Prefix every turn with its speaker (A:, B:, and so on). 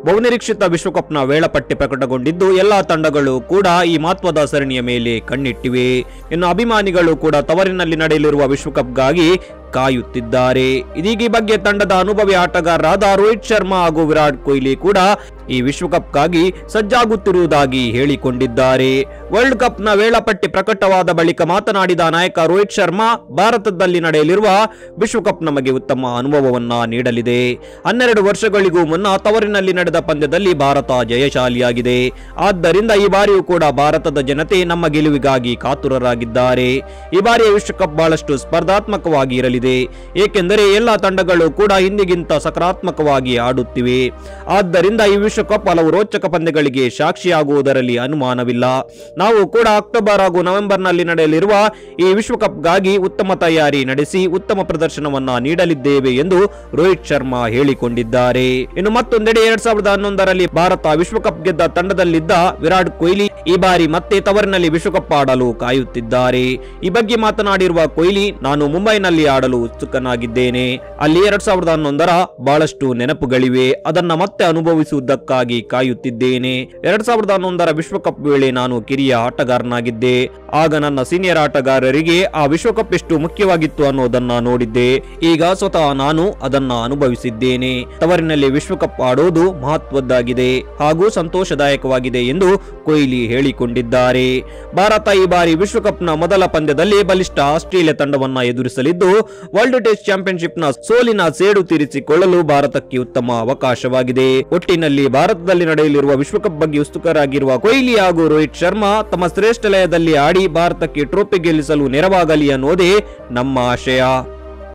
A: ಬಹುನಿರೀಕ್ಷಿತ ವಿಶ್ವಕಪ್ನ ವೇಳಾಪಟ್ಟಿ ಪ್ರಕಟಗೊಂಡಿದ್ದು ಎಲ್ಲಾ ತಂಡಗಳು ಕೂಡ ಈ ಮಹತ್ವದ ಸರಣಿಯ ಮೇಲೆ ಕಣ್ಣಿಟ್ಟಿವೆ ಇನ್ನು ಅಭಿಮಾನಿಗಳು ಕೂಡ ತವರಿನಲ್ಲಿ ನಡೆಯಲಿರುವ ವಿಶ್ವಕಪ್ಗಾಗಿ ಕಾಯುತ್ತಿದ್ದಾರೆ ಇದೀಗ ಈ ಬಗ್ಗೆ ತಂಡದ ಅನುಭವಿ ಆಟಗಾರರಾದ ರೋಹಿತ್ ಶರ್ಮಾ ಹಾಗೂ ವಿರಾಟ್ ಕೊಹ್ಲಿ ಕೂಡ ಈ ವಿಶ್ವಕಪ್ಗಾಗಿ ಸಜ್ಜಾಗುತ್ತಿರುವುದಾಗಿ ಹೇಳಿಕೊಂಡಿದ್ದಾರೆ ವರ್ಲ್ಡ್ ಕಪ್ನ ವೇಳಾಪಟ್ಟಿ ಪ್ರಕಟವಾದ ಬಳಿಕ ಮಾತನಾಡಿದ ನಾಯಕ ರೋಹಿತ್ ಶರ್ಮಾ ಭಾರತದಲ್ಲಿ ನಡೆಯಲಿರುವ ವಿಶ್ವಕಪ್ ನಮಗೆ ಉತ್ತಮ ಅನುಭವವನ್ನ ನೀಡಲಿದೆ ಹನ್ನೆರಡು ವರ್ಷಗಳಿಗೂ ಮುನ್ನ ತವರಿನಲ್ಲಿ ನಡೆದ ಪಂದ್ಯದಲ್ಲಿ ಭಾರತ ಜಯಶಾಲಿಯಾಗಿದೆ ಆದ್ದರಿಂದ ಈ ಬಾರಿಯೂ ಕೂಡ ಭಾರತದ ಜನತೆ ನಮ್ಮ ಗೆಲುವಿಗಾಗಿ ಕಾತುರರಾಗಿದ್ದಾರೆ ಈ ಬಾರಿಯ ವಿಶ್ವಕಪ್ ಬಹಳಷ್ಟು ಸ್ಪರ್ಧಾತ್ಮಕವಾಗಿ ಇರಲಿದೆ ಏಕೆಂದರೆ ಎಲ್ಲ ತಂಡಗಳು ಕೂಡ ಹಿಂದಿಗಿಂತ ಸಕಾರಾತ್ಮಕವಾಗಿ ಆಡುತ್ತಿವೆ ಆದ್ದರಿಂದ ಈ ವಿಶ್ವಕಪ್ ಹಲವು ರೋಚಕ ಪಂದ್ಯಗಳಿಗೆ ಸಾಕ್ಷಿಯಾಗುವುದರಲ್ಲಿ ಅನುಮಾನವಿಲ್ಲ ನಾವು ಕೂಡ ಅಕ್ಟೋಬರ್ ಹಾಗೂ ನವೆಂಬರ್ನಲ್ಲಿ ನಡೆಯಲಿರುವ ಈ ವಿಶ್ವಕಪ್ಗಾಗಿ ಉತ್ತಮ ತಯಾರಿ ನಡೆಸಿ ಉತ್ತಮ ಪ್ರದರ್ಶನವನ್ನ ನೀಡಲಿದ್ದೇವೆ ಎಂದು ರೋಹಿತ್ ಶರ್ಮಾ ಹೇಳಿಕೊಂಡಿದ್ದಾರೆ ಇನ್ನು ಮತ್ತೊಂದೆಡೆ ಎರಡ್ ಸಾವಿರದ ಹನ್ನೊಂದರಲ್ಲಿ ಭಾರತ ವಿಶ್ವಕಪ್ ಗೆದ್ದ ತಂಡದಲ್ಲಿದ್ದ ವಿರಾಟ್ ಕೊಹ್ಲಿ ಈ ಬಾರಿ ಮತ್ತೆ ತವರಿನಲ್ಲಿ ವಿಶ್ವಕಪ್ ಆಡಲು ಕಾಯುತ್ತಿದ್ದಾರೆ ಈ ಬಗ್ಗೆ ಮಾತನಾಡಿರುವ ಕೊಹ್ಲಿ ನಾನು ಮುಂಬೈನಲ್ಲಿ ಆಡಲು ಉತ್ಸುಕನಾಗಿದ್ದೇನೆ ಅಲ್ಲಿ ಎರಡ್ ಸಾವಿರದ ಹನ್ನೊಂದರ ಬಹಳಷ್ಟು ನೆನಪುಗಳಿವೆ ಅದನ್ನ ಮತ್ತೆ ಅನುಭವಿಸುವುದಕ್ಕಾಗಿ ಕಾಯುತ್ತಿದ್ದೇನೆ ಎರಡ್ ಸಾವಿರದ ಹನ್ನೊಂದರ ವಿಶ್ವಕಪ್ ವೇಳೆ ನಾನು ಕಿರಿಯ ಆಟಗಾರನಾಗಿದ್ದೆ ಆಗ ನನ್ನ ಸೀನಿಯರ್ ಆಟಗಾರರಿಗೆ ಆ ವಿಶ್ವಕಪ್ ಎಷ್ಟು ಮುಖ್ಯವಾಗಿತ್ತು ಅನ್ನೋದನ್ನ ನೋಡಿದ್ದೆ ಈಗ ಸ್ವತಃ ನಾನು ಅದನ್ನ ಅನುಭವಿಸಿದ್ದೇನೆ ತವರಿನಲ್ಲಿ ವಿಶ್ವಕಪ್ ಆಡೋದು ಮಹತ್ವದ್ದಾಗಿದೆ ಹಾಗೂ ಸಂತೋಷದಾಯಕವಾಗಿದೆ ಎಂದು ಕೊಹ್ಲಿ ಹೇಳಿಕೊಂಡಿದ್ದಾರೆ ಭಾರತ ಈ ಬಾರಿ ವಿಶ್ವಕಪ್ನ ಮೊದಲ ಪಂದ್ಯದಲ್ಲಿ ಬಲಿಷ್ಠ ಆಸ್ಟ್ರೇಲಿಯಾ ತಂಡವನ್ನ ಎದುರಿಸಲಿದ್ದು ವರ್ಲ್ಡ್ ಟೆಸ್ಟ್ ಚಾಂಪಿಯನ್ಶಿಪ್ನ ಸೋಲಿನ ಸೇಡು ತೀರಿಸಿಕೊಳ್ಳಲು ಭಾರತಕ್ಕೆ ಉತ್ತಮ ಅವಕಾಶವಾಗಿದೆ ಒಟ್ಟಿನಲ್ಲಿ ಭಾರತದಲ್ಲಿ ನಡೆಯಲಿರುವ ವಿಶ್ವಕಪ್ ಬಗ್ಗೆ ಉತ್ಸುಕರಾಗಿರುವ ಕೊಹ್ಲಿ ಹಾಗೂ ರೋಹಿತ್ ಶರ್ಮಾ ತಮ್ಮ ಶ್ರೇಷ್ಠ ಲಯದಲ್ಲಿ ಆಡಿ ಭಾರತಕ್ಕೆ ಟ್ರೋಫಿ ಗೆಲ್ಲಿಸಲು ನೆರವಾಗಲಿ ಅನ್ನೋದೇ ನಮ್ಮ ಆಶಯ